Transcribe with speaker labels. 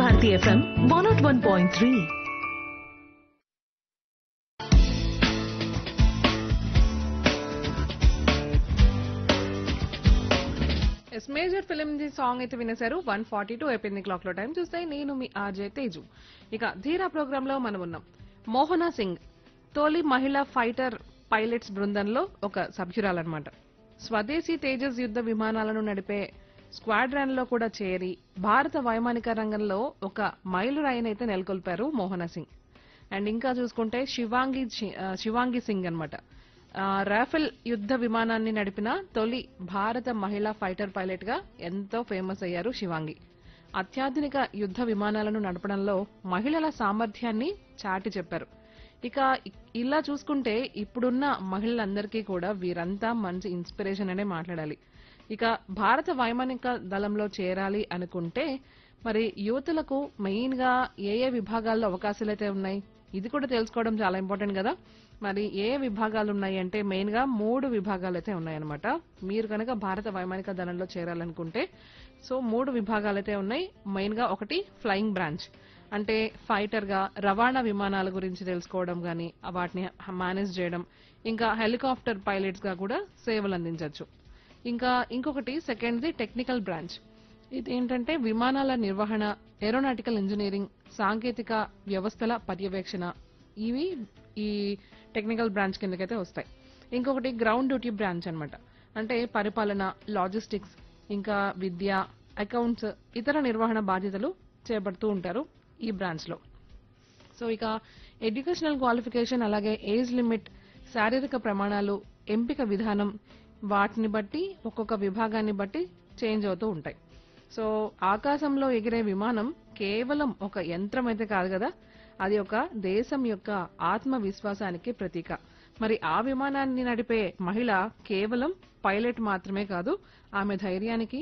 Speaker 1: Bharati FM one naught one point three
Speaker 2: yes Major film the song అయితే వినేశారు one forty two అయిపోయింది clock లో time చూస్తే నేను మీ ఆర్జే తేజు ఇక ధీరా ప్రోగ్రామ్ లో మనం ఉన్నాం మోహనా సింగ్ తొలి మహిళా ఫైటర్ పైలట్స్ బృందంలో ఒక సభ్యురాలన్నమాట స్వదేశీ తేజస్ యుద్ధ విమానాలను నడిపే స్క్వాడ్రాన్ లో కూడా చేరి భారత వైమానిక రంగంలో ఒక మైలురాయినైతే నెలకొల్పారు మోహనా సింగ్ అండ్ ఇంకా చూసుకుంటే శివాంగి చి- ఆ, శివాంగి సింగ్ అనమాట రాఫెల్ యుద్ధ విమానాన్ని నడిపిన తొలి భారత మహిళా ఫైటర్ పైలట్ గా ఎంతో ఫేమస్ అయ్యారు శివాంగి అత్యాధునిక యుద్ధ విమానాలను నడపడంలో మహిళల సామర్థ్యాన్ని చాటి చెప్పారు ఇక ఇ- ఇలా చూసుకుంటే ఇప్పుడున్న మహిళలందరికీ కూడా వీరంతా మంచి ఇన్స్పిరేషన్ అనే మాట్లాడాలి ఇక భారత వైమానిక దళంలో చేరాలి అనుకుంటే మరి యువతులకు మెయిన్ గా ఏ ఏ విభాగాల్లో అవకాశాలు అయితే ఉన్నాయి ఇది కూడా తెలుసుకోవడం చాలా ఇంపార్టెంట్ కదా మరి ఏ విభాగాలు ఉన్నాయి అంటే మెయిన్ గా మూడు విభాగాలు అయితే ఉన్నాయన్నమాట మీరు కనుక భారత వైమానిక దళంలో చేరాలనుకుంటే సో మూడు విభాగాలు అయితే ఉన్నాయి మెయిన్ గా ఒకటి ఫ్లయింగ్ బ్రాంచ్ అంటే ఫైటర్ గా రవాణా విమానాల గురించి తెలుసుకోవడం గానీ వాటిని మేనేజ్ చేయడం ఇంకా హెలికాప్టర్ పైలట్స్ గా కూడా సేవలు అందించవచ్చు ఇంకా ఇంకొకటి సెకండ్ ది టెక్నికల్ బ్రాంచ్ ఇది ఏంటంటే విమానాల నిర్వహణ ఏరోనాటికల్ ఇంజనీరింగ్ సాంకేతిక వ్యవస్థల పర్యవేక్షణ ఇవి ఈ టెక్నికల్ బ్రాంచ్ కిందకైతే వస్తాయి ఇంకొకటి గ్రౌండ్ డ్యూటీ బ్రాంచ్ అన్నమాట అంటే పరిపాలన లాజిస్టిక్స్ ఇంకా విద్య అకౌంట్స్ ఇతర నిర్వహణ బాధ్యతలు చేపడుతూ ఉంటారు ఈ బ్రాంచ్ లో సో ఇక ఎడ్యుకేషనల్ క్వాలిఫికేషన్ అలాగే ఏజ్ లిమిట్ శారీరక ప్రమాణాలు ఎంపిక విధానం వాటిని బట్టి ఒక్కొక్క విభాగాన్ని బట్టి చేంజ్ అవుతూ ఉంటాయి సో ఆకాశంలో ఎగిరే విమానం కేవలం ఒక యంత్రం అయితే కాదు కదా అది ఒక దేశం యొక్క ఆత్మవిశ్వాసానికి ప్రతీక మరి ఆ విమానాన్ని నడిపే మహిళ కేవలం పైలట్ మాత్రమే కాదు ఆమె ధైర్యానికి